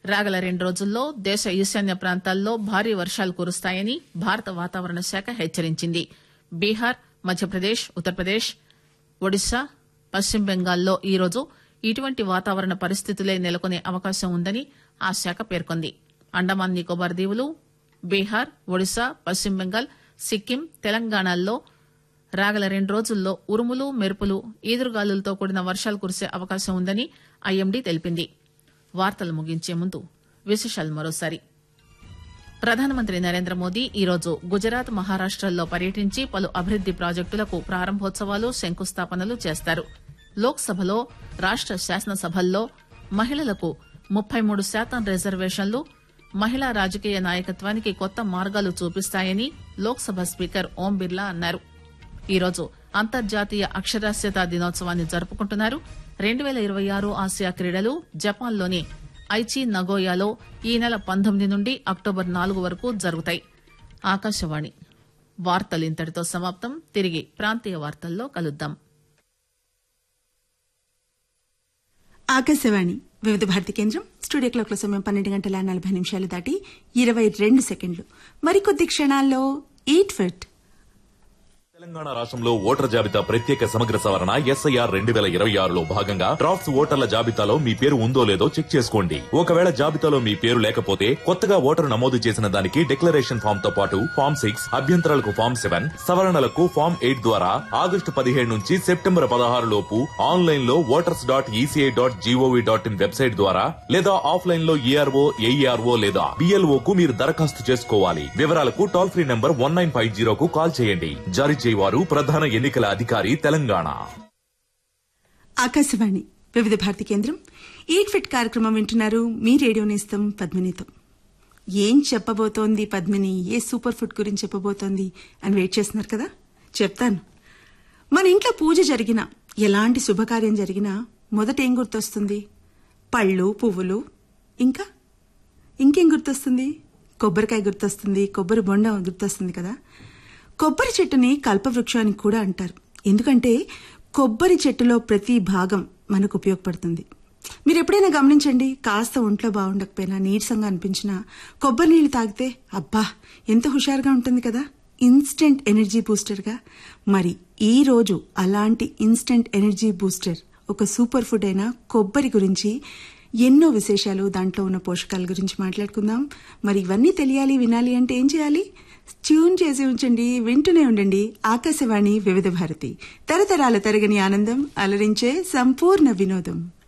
రాగల రెండు రోజుల్లో దేశ ఈశాన్య ప్రాంతాల్లో భారీ వర్షాలు కురుస్తాయని భారత వాతావరణ శాఖ హెచ్చరించింది బీహార్ మధ్యప్రదేశ్ ఉత్తరప్రదేశ్ ఒడిశా పశ్చిమ బెంగాల్లో ఈరోజు ఇటువంటి వాతావరణ పరిస్థితులే నెలకొనే అవకాశం ఉందని ఆ శాఖ పేర్కొంది అండమాన్ నికోబార్ దీవులు బీహార్ ఒడిశా పశ్చిమ బెంగాల్ సిక్కిం తెలంగాణల్లో రాగల రెండు రోజుల్లో ఉరుములు మెరుపులు ఈదురుగాలులతో కూడిన వర్షాలు కురిసే అవకాశం ఉందని ఐఎండీ తెలిపింది వార్తలు ముగించే ముందు విశేషాలు మరోసారి ప్రధానమంత్రి నరేంద్ర మోదీ ఈరోజు గుజరాత్ మహారాష్టల్లో పర్యటించి పలు అభివృద్ది ప్రాజెక్టులకు ప్రారంభోత్సవాలు శంకుస్థాపనలు చేస్తారు లోక్సభలో రాష్ట శాసనసభల్లో మహిళలకు ముప్పై మూడు శాతం రిజర్వేషన్లు మహిళా రాజకీయ నాయకత్వానికి కొత్త మార్గాలు చూపిస్తాయని లోక్సభ స్పీకర్ ఓం బిర్లా అన్నారు ఈరోజు అంతర్జాతీయ అక్షరాస్యత దినోత్సవాన్ని జరుపుకుంటున్నారు రెండు పేల ఇరవై ఆరు ఆసియా క్రీడలు జపాన్లోని ఐచి నగోయాలో ఈ నెల పంతొమ్మిది నుండి అక్టోబర్ నాలుగు వరకు జరుగుతాయి ఆకాశవాణి వార్తలు ఇంతటితో సమాప్తం తిరిగి ప్రాంతీయ వార్తల్లో కలుద్దాం ఆకాశవాణి వివిధ భారతి కేంద్రం స్టూడియో క్లాక్ల సమయం పన్నెండు గంటల నలభై నిమిషాలు దాటి ఇరవై రెండు సెకండ్లు మరికొద్ది క్షణాల్లో ఈట్ ఫిట్ తెలంగాణ రాష్ట్రంలో ఓటర్ జాబితా ప్రత్యేక సమగ్ర సవరణ ఎస్ఐఆర్ రెండు వేల ఇరవై ఆరులో భాగంగా డ్రాఫ్ట్స్ ఓటర్ల జాబితాలో మీ పేరు ఉందో లేదో చెక్ చేసుకోండి ఒకవేళ జాబితాలో మీ పేరు లేకపోతే కొత్తగా ఓటరు నమోదు చేసిన దానికి డిక్లరేషన్ ఫామ్ తో పాటు ఫామ్ సిక్స్ అభ్యంతరాలకు ఫామ్ సెవెన్ సవరణలకు ఫామ్ ఎయిట్ ద్వారా ఆగస్టు పదిహేడు నుంచి సెప్టెంబర్ పదహారు లోపు ఆన్లైన్ లో voters dot ECI dot gov dot in website ద్వారా లేదా ఆఫ్లైన్ లో ఈఆర్ఓ ఏఈఆర్ఓ లేదా బిఎల్ఓ కు మీరు దరఖాస్తు చేసుకోవాలి వివరాలకు toll free number one nine five జీరోకు కాల్ చేయండి జారీ చేయవారు ప్రధాన ఎన్నికల అధికారి తెలంగాణ ఆకాశవాణి వివిధ భారతి కేంద్రం ఈట్ ఫిట్ కార్యక్రమం వింటున్నారు మీ రేడియో నేస్తం పద్మినితో ఏం చెప్పబోతోంది పద్మిని ఏ సూపర్ ఫుడ్ గురించి చెప్పబోతోంది అని వెయిట్ చేస్తున్నారు కదా చెప్తాను మన ఇంట్లో పూజ జరిగినా ఎలాంటి శుభకార్యం జరిగినా మొదట ఏం గుర్తొస్తుంది పళ్ళు పువ్వులు ఇంకా ఇంకేం గుర్తొస్తుంది కొబ్బరికాయ గుర్తొస్తుంది కొబ్బరి బొండ గుర్తొస్తుంది కదా కొబ్బరి చెట్టుని కల్పవృక్షానికి కూడా అంటారు ఎందుకంటే కొబ్బరి చెట్టులో ప్రతి భాగం మనకు ఉపయోగపడుతుంది మీరు ఎప్పుడైనా గమనించండి కాస్త ఒంట్లో బాగుండకపోయినా నీరసంగా అనిపించినా కొబ్బరి నీళ్లు తాగితే అబ్బా ఎంత హుషారుగా ఉంటుంది కదా ఇన్స్టెంట్ ఎనర్జీ బూస్టర్గా మరి ఈ రోజు అలాంటి ఇన్స్టెంట్ ఎనర్జీ బూస్టర్ ఒక సూపర్ ఫుడ్ అయిన కొబ్బరి గురించి ఎన్నో విశేషాలు దాంట్లో ఉన్న పోషకాల గురించి మాట్లాడుకుందాం మరి ఇవన్నీ తెలియాలి వినాలి అంటే ఏం చేయాలి ట్యూన్ చేసి ఉంచండి వింటూనే ఉండండి ఆకాశవాణి వివిధ భారతి తరతరాల తరగని ఆనందం అలరించే సంపూర్ణ వినోదం